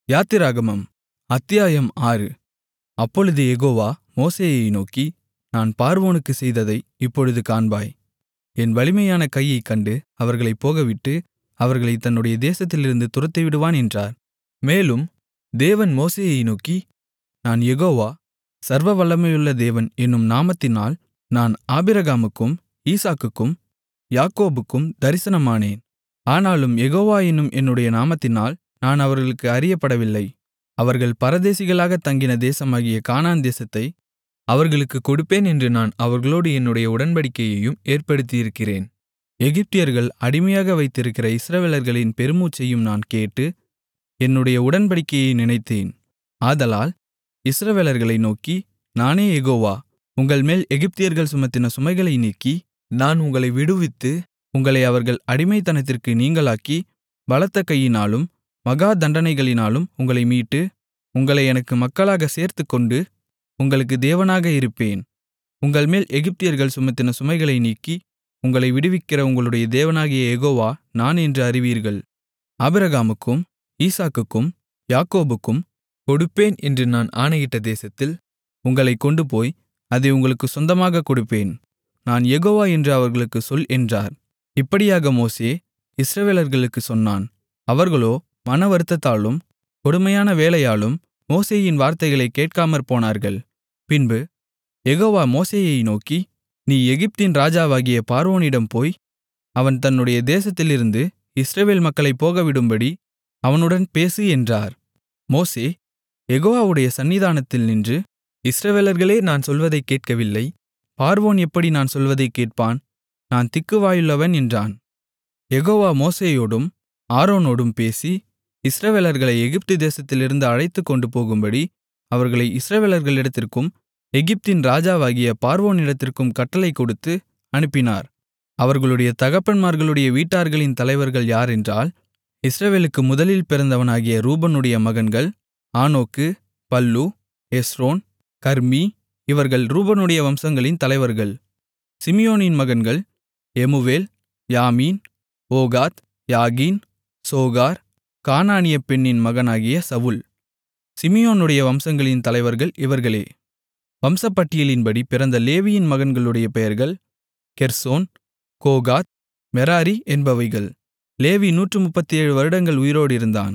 யாத்திராகமம் அத்தியாயம் ஆறு அப்பொழுது யெகோவா மோசேயை நோக்கி நான் பார்வோனுக்குச் செய்ததை இப்பொழுது காண்பாய் என் வலிமையான கையைக் கண்டு அவர்களைப் போகவிட்டு அவர்களைத் தன்னுடைய தேசத்திலிருந்து துரத்திவிடுவான் என்றார் மேலும் தேவன் மோசேயை நோக்கி நான் யெகோவா சர்வவல்லமையுள்ள தேவன் என்னும் நாமத்தினால் நான் ஆபிரகாமுக்கும் ஈசாக்குக்கும் யாக்கோபுக்கும் தரிசனமானேன் ஆனாலும் யெகோவா என்னும் என்னுடைய நாமத்தினால் நான் அவர்களுக்கு அறியப்படவில்லை அவர்கள் பரதேசிகளாகத் தங்கின தேசமாகிய கானான் தேசத்தை அவர்களுக்குக் கொடுப்பேன் என்று நான் அவர்களோடு என்னுடைய உடன்படிக்கையையும் ஏற்படுத்தியிருக்கிறேன் எகிப்தியர்கள் அடிமையாக வைத்திருக்கிற இஸ்ரவேலர்களின் பெருமூச்சையும் நான் கேட்டு என்னுடைய உடன்படிக்கையை நினைத்தேன் ஆதலால் இஸ்ரவேலர்களை நோக்கி நானே யெகோவா உங்கள்மேல் எகிப்தியர்கள் சுமத்தின சுமைகளை நீக்கி நான் உங்களை விடுவித்து உங்களை அவர்கள் அடிமைத்தனத்திற்கு நீங்கலாக்கி பலத்த கையினாலும் மகா தண்டனைகளினாலும் உங்களை மீட்டு உங்களை எனக்கு மக்களாகச் சேர்த்துக்கொண்டு உங்களுக்கு தேவனாக இருப்பேன் உங்கள்மேல் எகிப்தியர்கள் சுமத்தின சுமைகளை நீக்கி உங்களை விடுவிக்கிற உங்களுடைய தேவனாகிய யெகோவா நான் என்று அறிவீர்கள் ஆபிரகாமுக்கும் ஈசாக்குக்கும் யாக்கோபுக்கும் கொடுப்பேன் என்று நான் ஆணையிட்ட தேசத்தில் உங்களைக் கொண்டுபோய் அதை உங்களுக்குச் சொந்தமாகக் கொடுப்பேன் நான் யெகோவா என்று அவர்களுக்குச் சொல் என்றார் இப்படியாக மோசே இஸ்ரவேலர்களுக்குச் சொன்னான் அவர்களோ மனவருத்தத்தாலும் கொடுமையான வேலையாலும் மோசேயின் வார்த்தைகளைக் கேட்காமற்போனார்கள் பின்பு யெகோவா மோசேயை நோக்கி நீ எகிப்தின் ராஜாவாகிய பார்வோனிடம் போய் அவன் தன்னுடைய தேசத்திலிருந்து இஸ்ரவேல் மக்களைப் போகவிடும்படி அவனுடன் பேசு என்றார் மோசே யெகோவாவுடைய சந்நிதானத்தில் நின்று இஸ்ரவேலர்களே நான் சொல்வதைக் கேட்கவில்லை பார்வோன் எப்படி நான் சொல்வதைக் கேட்பான் நான் திக்குவாயுள்ளவன் என்றான் யெகோவா மோசேயோடும் ஆரோனோடும் பேசி இஸ்ரவேலர்களை எகிப்து தேசத்திலிருந்து அழைத்துக்கொண்டு போகும்படி அவர்களை இஸ்ரவேலர்களிடத்திற்கும் எகிப்தின் ராஜாவாகிய பார்வோனிடத்திற்கும் கட்டளை கொடுத்து அனுப்பினார் அவர்களுடைய தகப்பன்மார்களுடைய வீட்டார்களின் தலைவர்கள் யாரென்றால் இஸ்ரவேலுக்கு முதலில் பிறந்தவனாகிய ரூபனுடைய மகன்கள் ஆனோக்கு பல்லு எஸ்ரோன் கர்மி இவர்கள் ரூபனுடைய வம்சங்களின் தலைவர்கள் சிமியோனின் மகன்கள் எமுவேல் யாமீன் ஓகாத் யாகீன் சோகார் கானானிய பெண்ணின் மகனாகிய சவுல் சிமியோனுடைய வம்சங்களின் தலைவர்கள் இவர்களே வம்சப்பட்டியலின்படி பிறந்த லேவியின் மகன்களுடைய பெயர்கள் கெர்சோன் கோகாத் மெராரி என்பவைகள் லேவி நூற்று முப்பத்தேழு வருடங்கள் உயிரோடு இருந்தான்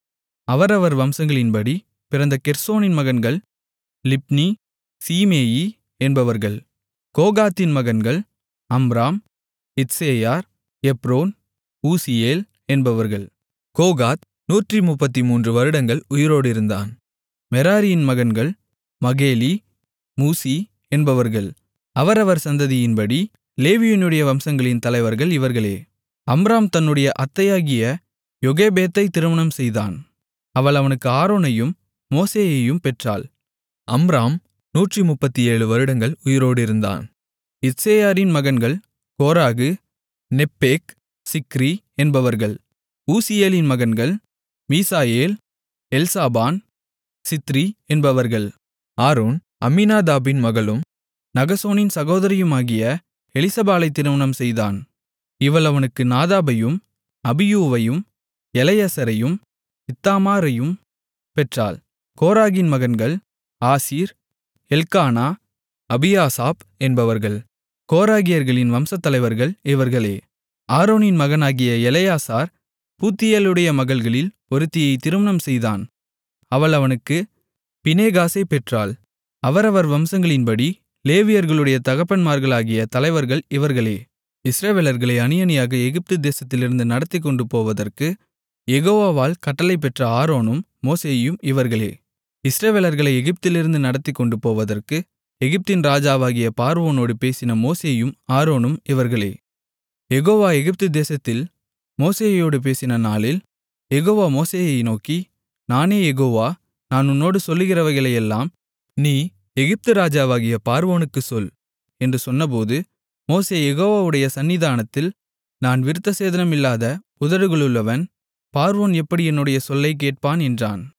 அவரவர் வம்சங்களின்படி பிறந்த கெர்சோனின் மகன்கள் லிப்னி சீமேயி என்பவர்கள் கோகாத்தின் மகன்கள் அம்ராம் இத்சேயார் எப்ரோன் ஊசியேல் என்பவர்கள் கோகாத் நூற்றி முப்பத்தி மூன்று வருடங்கள் உயிரோடிருந்தான் மெராரியின் மகன்கள் மகேலி மூசி என்பவர்கள் அவரவர் சந்ததியின்படி லேவியனுடைய வம்சங்களின் தலைவர்கள் இவர்களே அம்ராம் தன்னுடைய அத்தையாகிய யொகேபேத்தை திருமணம் செய்தான் அவள் அவனுக்கு ஆரோனையும் மோசேயையும் பெற்றாள் அம்ராம் நூற்றி முப்பத்தி ஏழு வருடங்கள் உயிரோடிருந்தான் இத்சேயாரின் மகன்கள் கோராகு நெப்பேக் சிக்ரி என்பவர்கள் ஊசியேலின் மகன்கள் மீசாயேல் எல்சாபான் சித்ரி என்பவர்கள் ஆரோன் அம்மினாதாபின் மகளும் நகசோனின் சகோதரியுமாகிய எலிசபாலை திருமணம் செய்தான் இவள் அவனுக்கு நாதாபையும் அபியூவையும் எலையசரையும் இத்தாமாரையும் பெற்றாள் கோராகின் மகன்கள் ஆசீர் எல்கானா அபியாசாப் என்பவர்கள் கோராகியர்களின் வம்சத்தலைவர்கள் இவர்களே ஆரோனின் மகனாகிய எலையாசார் பூத்தியேலுடைய மகள்களில் ஒருத்தியை திருமணம் செய்தான் அவள் அவனுக்கு பினேகாசை பெற்றாள் அவரவர் வம்சங்களின்படி லேவியர்களுடைய தகப்பன்மார்களாகிய தலைவர்கள் இவர்களே இஸ்ரவேலர்களை அணியணியாக எகிப்து தேசத்திலிருந்து நடத்திக்கொண்டு போவதற்கு யெகோவாவால் கட்டளை பெற்ற ஆரோனும் மோசேயும் இவர்களே இஸ்ரவேலர்களை எகிப்திலிருந்து நடத்திக்கொண்டு போவதற்கு எகிப்தின் ராஜாவாகிய பார்வோனோடு பேசின மோசேயும் ஆரோனும் இவர்களே யெகோவா எகிப்து தேசத்தில் மோசேயோடு பேசின நாளில் யெகோவா மோசேயை நோக்கி நானே யெகோவா நான் உன்னோடு சொல்லுகிறவைகளையெல்லாம் நீ எகிப்து ராஜாவாகிய பார்வோனுக்குச் சொல் என்று சொன்னபோது மோசே யெகோவாவுடைய சந்நிதானத்தில் நான் விருத்தசேதனமில்லாத உதடுகளுள்ளவன் பார்வோன் எப்படி என்னுடைய சொல்லைக் கேட்பான் என்றான்